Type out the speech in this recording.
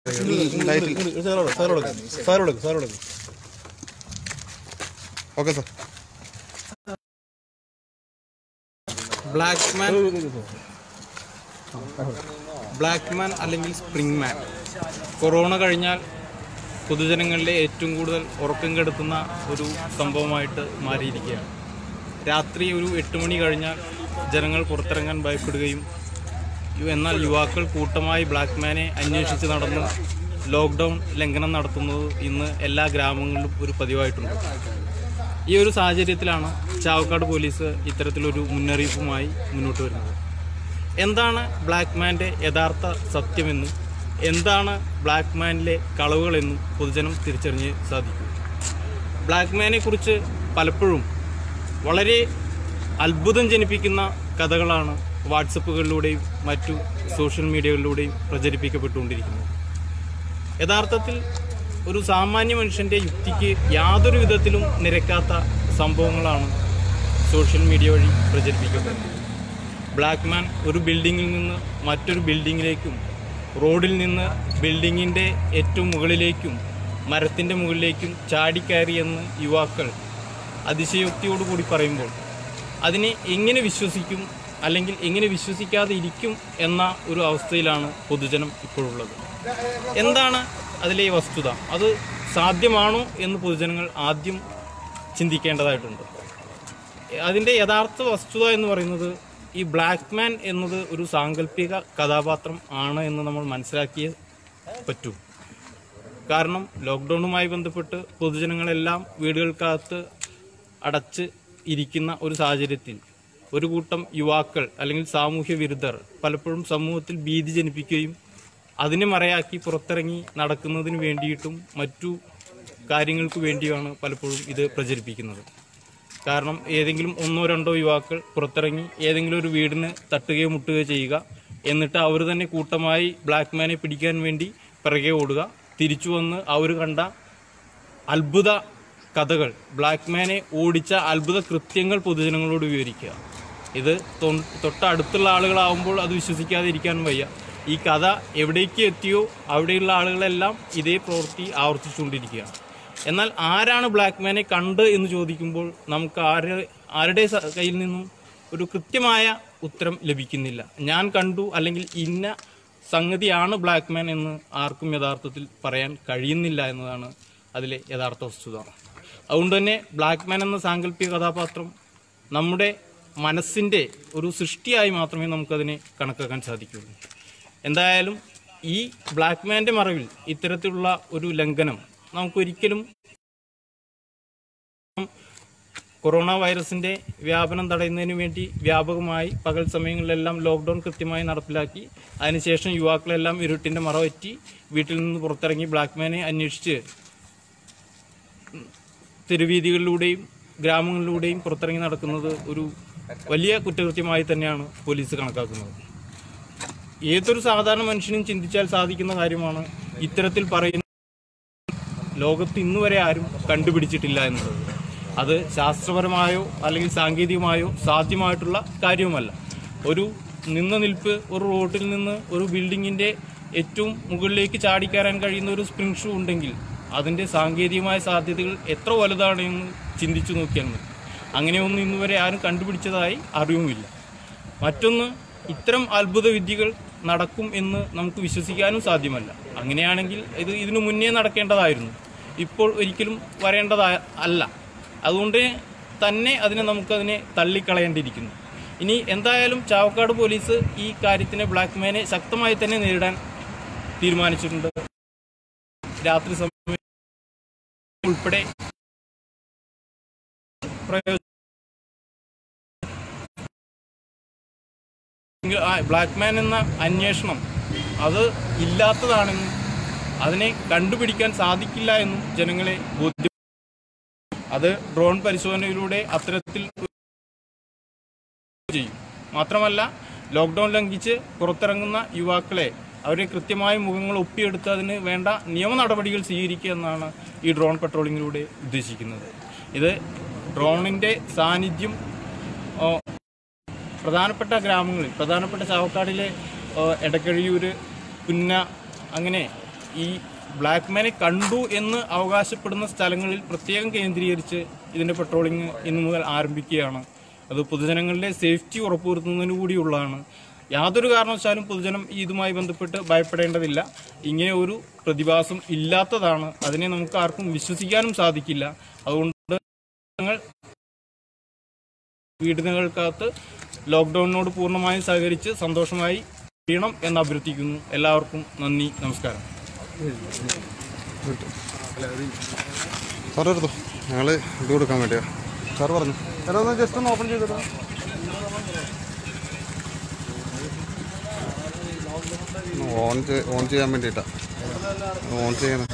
okay sir black man black man അല്ലെങ്കിൽ spring മാൻ corona കഴിഞ്ഞാൽ പൊതുജനങ്ങളിലെ ഏറ്റവും കൂടുതൽ ഉറക്കം കെടുത്തുന്ന ഒരു സംഭവമായിട്ട് മാറിയിരിക്കുകയാണ് രാത്രി ഒരു എട്ട് മണി കഴിഞ്ഞാൽ ജനങ്ങൾ പുറത്തിറങ്ങാൻ ഭയപ്പെടുകയും യു- എന്നാൽ യുവാക്കൾ കൂട്ടമായി ബ്ലാക്ക് മാനെ അന്വേഷിച്ച് നടന്ന് ലോക്ക്ഡൗൺ ലംഘനം നടത്തുന്നത് ഇന്ന് എല്ലാ ഗ്രാമങ്ങളിലും ഒരു പതിവായിട്ടുണ്ട് ഈ ഒരു സാഹചര്യത്തിലാണ് ചാവക്കാട് പോലീസ് ഇത്തരത്തിലൊരു മുന്നറിയിപ്പുമായി മുന്നോട്ട് വരുന്നത് എന്താണ് ബ്ലാക്ക് മാൻ്റെ യഥാർത്ഥ സത്യമെന്നും എന്താണ് ബ്ലാക്ക് മാനിലെ കളവുകളെന്നും പൊതുജനം തിരിച്ചറിഞ്ഞ് സാധിക്കും ബ്ലാക്ക് മാനെ കുറിച്ച് പലപ്പോഴും വളരെ അത്ഭുതം ജനിപ്പിക്കുന്ന കഥകളാണ് വാട്സപ്പുകളിലൂടെയും മറ്റു സോഷ്യൽ മീഡിയകളിലൂടെയും പ്രചരിപ്പിക്കപ്പെട്ടുകൊണ്ടിരിക്കുന്നത് യഥാർത്ഥത്തിൽ ഒരു സാമാന്യ മനുഷ്യന്റെ യുക്തിക്ക് യാതൊരു വിധത്തിലും നിരക്കാത്ത സംഭവങ്ങളാണ് സോഷ്യൽ മീഡിയ വഴി പ്രചരിപ്പിക്കപ്പെടുന്നത് ബ്ലാക്ക് മാൻ ഒരു ബിൽഡിങ്ങിൽ നിന്ന് മറ്റൊരു ബിൽഡിങ്ങിലേക്കും റോഡിൽ നിന്ന് ബിൽഡിങ്ങിൻ്റെ ഏറ്റവും മുകളിലേക്കും മരത്തിൻ്റെ മുകളിലേക്കും ചാടിക്കയറിയെന്ന് യുവാക്കൾ അതിശയോക്തിയോടുകൂടി പറയുമ്പോൾ അതിനെ എങ്ങനെ വിശ്വസിക്കും അല്ലെങ്കിൽ എങ്ങനെ വിശ്വസിക്കാതെ ഇരിക്കും എന്ന ഒരു അവസ്ഥയിലാണ് പൊതുജനം ഇപ്പോഴുള്ളത് എന്താണ് അതിലെ വസ്തുത അത് സാധ്യമാണോ എന്ന് പൊതുജനങ്ങൾ ആദ്യം ചിന്തിക്കേണ്ടതായിട്ടുണ്ട് അതിൻ്റെ യഥാർത്ഥ വസ്തുത എന്ന് പറയുന്നത് ഈ ബ്ലാക്ക് മാൻ എന്നത് ഒരു സാങ്കല്പിക കഥാപാത്രം ആണ് എന്ന് നമ്മൾ മനസ്സിലാക്കിയേ പറ്റൂ കാരണം ലോക്ക്ഡൗണുമായി ബന്ധപ്പെട്ട് പൊതുജനങ്ങളെല്ലാം വീടുകൾക്കകത്ത് അടച്ച് ഇരിക്കുന്ന ഒരു സാഹചര്യത്തിൽ ഒരു കൂട്ടം യുവാക്കൾ അല്ലെങ്കിൽ സാമൂഹ്യ വിരുദ്ധർ പലപ്പോഴും സമൂഹത്തിൽ ഭീതി ജനിപ്പിക്കുകയും അതിനെ മറയാക്കി പുറത്തിറങ്ങി നടക്കുന്നതിന് വേണ്ടിയിട്ടും മറ്റു കാര്യങ്ങൾക്ക് വേണ്ടിയാണ് പലപ്പോഴും ഇത് പ്രചരിപ്പിക്കുന്നത് കാരണം ഏതെങ്കിലും ഒന്നോ രണ്ടോ യുവാക്കൾ പുറത്തിറങ്ങി ഏതെങ്കിലും ഒരു വീടിന് തട്ടുകയോ മുട്ടുകയോ ചെയ്യുക എന്നിട്ട് അവർ തന്നെ കൂട്ടമായി ബ്ലാക്ക് മാനെ പിടിക്കാൻ വേണ്ടി പിറകെ ഓടുക തിരിച്ചു വന്ന് അവർ കണ്ട അത്ഭുത കഥകൾ ബ്ലാക്ക് മാനെ ഓടിച്ച അത്ഭുത കൃത്യങ്ങൾ പൊതുജനങ്ങളോട് വിവരിക്കുക ഇത് തൊ- തൊട്ടടുത്തുള്ള ആളുകളാവുമ്പോൾ അത് വിശ്വസിക്കാതെ ഇരിക്കാൻ വയ്യ ഈ കഥ എവിടേക്ക് എത്തിയോ അവിടെയുള്ള ആളുകളെല്ലാം ഇതേ പ്രവൃത്തി ആവർത്തിച്ചുകൊണ്ടിരിക്കുകയാണ് എന്നാൽ ആരാണ് ബ്ലാക്ക് മാനെ കണ്ട് എന്ന് ചോദിക്കുമ്പോൾ നമുക്ക് ആര് ആരുടെ സ- കയ്യിൽ നിന്നും ഒരു കൃത്യമായ ഉത്തരം ലഭിക്കുന്നില്ല ഞാൻ കണ്ടു അല്ലെങ്കിൽ ഇന്ന സംഗതിയാണ് ബ്ലാക്ക് മാൻ എന്ന് ആർക്കും യഥാർത്ഥത്തിൽ പറയാൻ കഴിയുന്നില്ല എന്നതാണ് അതിലെ യഥാർത്ഥ വസ്തുത അതുകൊണ്ട് തന്നെ ബ്ലാക്ക് മാൻ എന്ന സാങ്കല്പിക കഥാപാത്രം നമ്മുടെ മനസ്സിന്റെ ഒരു സൃഷ്ടിയായി മാത്രമേ നമുക്കതിനെ കണക്കാക്കാൻ സാധിക്കുകയുള്ളൂ എന്തായാലും ഈ ബ്ലാക്ക് മാന്റെ മറവിൽ ഇത്തരത്തിലുള്ള ഒരു ലംഘനം നമുക്കൊരിക്കലും കൊറോണ വൈറസിന്റെ വ്യാപനം തടയുന്നതിന് വേണ്ടി വ്യാപകമായി പകൽ സമയങ്ങളിലെല്ലാം ലോക്ക്ഡൌൺ കൃത്യമായി നടപ്പിലാക്കി അതിനുശേഷം യുവാക്കളെല്ലാം ഇരുട്ടിന്റെ മറവറ്റി വീട്ടിൽ നിന്ന് പുറത്തിറങ്ങി ബ്ലാക്ക് മാനെ അന്വേഷിച്ച് തെരുവീതികളിലൂടെയും ഗ്രാമങ്ങളിലൂടെയും പുറത്തിറങ്ങി നടക്കുന്നത് ഒരു വലിയ കുറ്റകൃത്യമായി തന്നെയാണ് പോലീസ് കണക്കാക്കുന്നത് ഏതൊരു സാധാരണ മനുഷ്യനും ചിന്തിച്ചാൽ സാധിക്കുന്ന കാര്യമാണ് ഇത്തരത്തിൽ പറയുന്ന ലോകത്ത് ഇന്നുവരെ ആരും കണ്ടുപിടിച്ചിട്ടില്ല എന്നുള്ളത് അത് ശാസ്ത്രപരമായോ അല്ലെങ്കിൽ സാങ്കേതികമായോ സാധ്യമായിട്ടുള്ള കാര്യവുമല്ല ഒരു നിന്ന നിൽപ്പ് ഒരു റോഡിൽ നിന്ന് ഒരു ബിൽഡിങ്ങിന്റെ ഏറ്റവും മുകളിലേക്ക് ചാടിക്കയറാൻ കഴിയുന്ന ഒരു സ്പ്രിംഗ് ഷൂ ഉണ്ടെങ്കിൽ അതിന്റെ സാങ്കേതികമായ സാധ്യതകൾ എത്ര വലുതാണ് എന്ന് ചിന്തിച്ചു നോക്കിയാൽ മതി അങ്ങനെയൊന്നും ഇന്നുവരെ ആരും കണ്ടുപിടിച്ചതായി അറിവുമില്ല മറ്റൊന്ന് ഇത്തരം അത്ഭുത വിദ്യകൾ നടക്കും എന്ന് നമുക്ക് വിശ്വസിക്കാനും സാധ്യമല്ല അങ്ങനെയാണെങ്കിൽ ഇത് ഇതിനു മുന്നേ നടക്കേണ്ടതായിരുന്നു ഇപ്പോൾ ഒരിക്കലും വരേണ്ടതാ അല്ല അതുകൊണ്ട് തന്നെ അതിനെ നമുക്കതിനെ തള്ളിക്കളയേണ്ടിയിരിക്കുന്നു ഇനി എന്തായാലും ചാവക്കാട് പോലീസ് ഈ കാര്യത്തിനെ ബ്ലാക്ക് മാനെ ശക്തമായി തന്നെ നേരിടാൻ തീരുമാനിച്ചിട്ടുണ്ട് രാത്രി സമയം ഉൾപ്പെടെ പ്രയോജനം എങ്കിൽ ആ ബ്ലാക്ക് മാൻ എന്ന അന്വേഷണം അത് ഇല്ലാത്തതാണെന്നും അതിനെ കണ്ടുപിടിക്കാൻ സാധിക്കില്ല എന്നും ജനങ്ങളെ ബോധ്യം അത് ഡ്രോൺ പരിശോധനയിലൂടെ അത്തരത്തിൽ ചെയ്യും മാത്രമല്ല ലോക്ക്ഡൌൺ ലംഘിച്ച് പുറത്തിറങ്ങുന്ന യുവാക്കളെ അവരെ കൃത്യമായ മുഖങ്ങൾ ഒപ്പിയെടുത്ത് അതിന് വേണ്ട നിയമ നടപടികൾ സ്വീകരിക്കുക എന്നാണ് ഈ ഡ്രോൺ പെട്രോളിങ്ങിലൂടെ ഉദ്ദേശിക്കുന്നത് ഇത് ഡ്രോണിന്റെ സാന്നിധ്യം ഓ, പ്രധാനപ്പെട്ട ഗ്രാമങ്ങളിൽ പ്രധാനപ്പെട്ട ചാവക്കാടിലെ ഏഹ്, എടക്കഴിയൂര് പുന്ന അങ്ങനെ ഈ ബ്ലാക്ക് മാനെ കണ്ടു എന്ന് അവകാശപ്പെടുന്ന സ്ഥലങ്ങളിൽ പ്രത്യേകം കേന്ദ്രീകരിച്ച് ഇതിന്റെ പെട്രോളിംഗ് ഇന്നു മുതൽ ആരംഭിക്കുകയാണ് അത് പൊതുജനങ്ങളുടെ സേഫ്റ്റി ഉറപ്പുവരുത്തുന്നതിന് കൂടിയുള്ളതാണ് യാതൊരു കാരണവശാലും പൊതുജനം ഇതുമായി ബന്ധപ്പെട്ട് ഭയപ്പെടേണ്ടതില്ല ഇങ്ങനെ ഒരു പ്രതിഭാസം ഇല്ലാത്തതാണ് അതിനെ നമുക്ക് ആർക്കും വിശ്വസിക്കാനും സാധിക്കില്ല അതുകൊണ്ട് ഞങ്ങൾ വീടുകൾക്കകത്ത് ലോക്ക്ഡൌണിനോട് പൂർണ്ണമായും സഹകരിച്ച് സന്തോഷമായി ചെയ്യണം എന്ന് അഭ്യർത്ഥിക്കുന്നു എല്ലാവർക്കും നന്ദി നമസ്കാരം സാർ എടുത്തോ ഞങ്ങൾ ഇത് കൊടുക്കാൻ വേണ്ടിയാ സാർ പറഞ്ഞു സാർ ഒന്ന് ജസ്റ്റ് ഒന്ന് ഓപ്പൺ ചെയ്തിട്ടോ ഓൺ ഓൺ ചെയ്യാൻ വേണ്ടിയിട്ടാ ഓൺ ചെയ്യണം